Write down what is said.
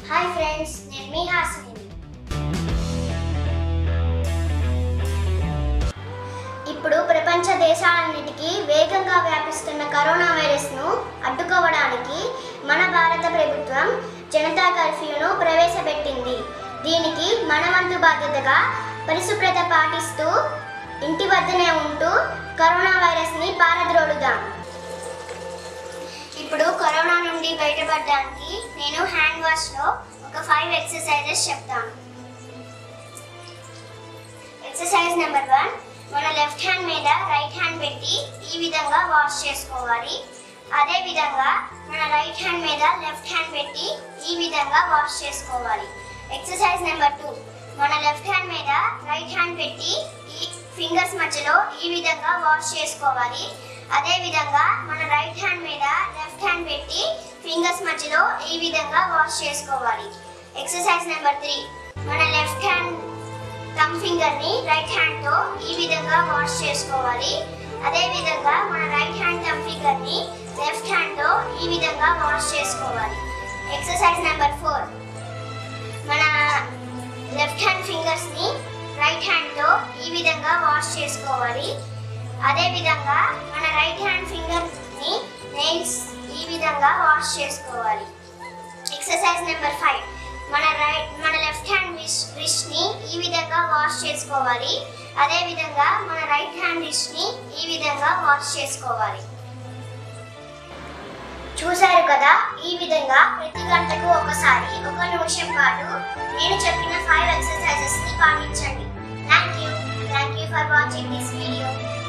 hi friends నేను మీ హాసిని ఇప్పుడు ప్రపంచ దేశాలన్నిటికీ వేగంగా వ్యాపిస్తున్న కరోనా వైరస్ను అడ్డుకోవడానికి మన భారత ప్రభుత్వం జనతా కర్ఫ్యూను ప్రవేశపెట్టింది దీనికి మన వంతు బాధ్యతగా పరిశుభ్రత పాటిస్తూ ఇంటి వద్దనే ఉంటూ కరోనా వైరస్ని పారద్రోడుదాం ఇప్పుడు కరోనా నుండి బయటపడడానికి నేను హ్యాండ్ వాష్లో ఒక ఫైవ్ ఎక్సర్సైజెస్ చెప్తాను ఎక్సర్సైజ్ నెంబర్ వన్ మన లెఫ్ట్ హ్యాండ్ మీద రైట్ హ్యాండ్ పెట్టి ఈ విధంగా వాష్ చేసుకోవాలి అదే విధంగా మన రైట్ హ్యాండ్ మీద లెఫ్ట్ హ్యాండ్ పెట్టి ఈ విధంగా వాష్ చేసుకోవాలి ఎక్సర్సైజ్ నెంబర్ టూ మన లెఫ్ట్ హ్యాండ్ మీద రైట్ హ్యాండ్ పెట్టి ఈ ఫింగర్స్ మధ్యలో ఈ విధంగా వాష్ చేసుకోవాలి అదే విధంగా మన రైట్ హ్యాండ్ మీద లెఫ్ట్ హ్యాండ్ పెట్టి ఫింగర్స్ మధ్యలో ఈ విధంగా వాష్ చేసుకోవాలి ఎక్సర్సైజ్ నెంబర్ త్రీ మన లెఫ్ట్ హ్యాండ్ థమ్ ఫింగర్ ని రైట్ హ్యాండ్ తో ఈ విధంగా వాష్ చేసుకోవాలి అదే విధంగా మన రైట్ హ్యాండ్ థమ్ ఫింగర్ ని లెఫ్ట్ హ్యాండ్ తో ఈ విధంగా వాష్ చేసుకోవాలి ఎక్సర్సైజ్ నెంబర్ ఫోర్ మన లెఫ్ట్ హ్యాండ్ ఫింగర్స్ ని రైట్ హ్యాండ్ తో ఈ విధంగా వాష్ చేసుకోవాలి అదే విధంగా మన రైట్ హ్యాండ్ ఫింగర్ ని నెయిల్స్ ఈ విధంగా వాష్ చేసుకోవాలి ఎక్సర్సైజ్ నెంబర్ ఫైవ్ మన రైట్ మన లెఫ్ట్ హ్యాండ్ రిస్ట్ ని ఈ విధంగా వాష్ చేసుకోవాలి అదే విధంగా మన రైట్ హ్యాండ్ రిస్ట్ ని ఈ విధంగా వాష్ చేసుకోవాలి చూశారు కదా ఈ విధంగా ప్రతి గంటకు ఒకసారి ఒక నిమిషం పాటు నేను చెప్పిన ఫైవ్ ఎక్సర్సైజెస్ ని పాటించండి thank you thank you for watching this video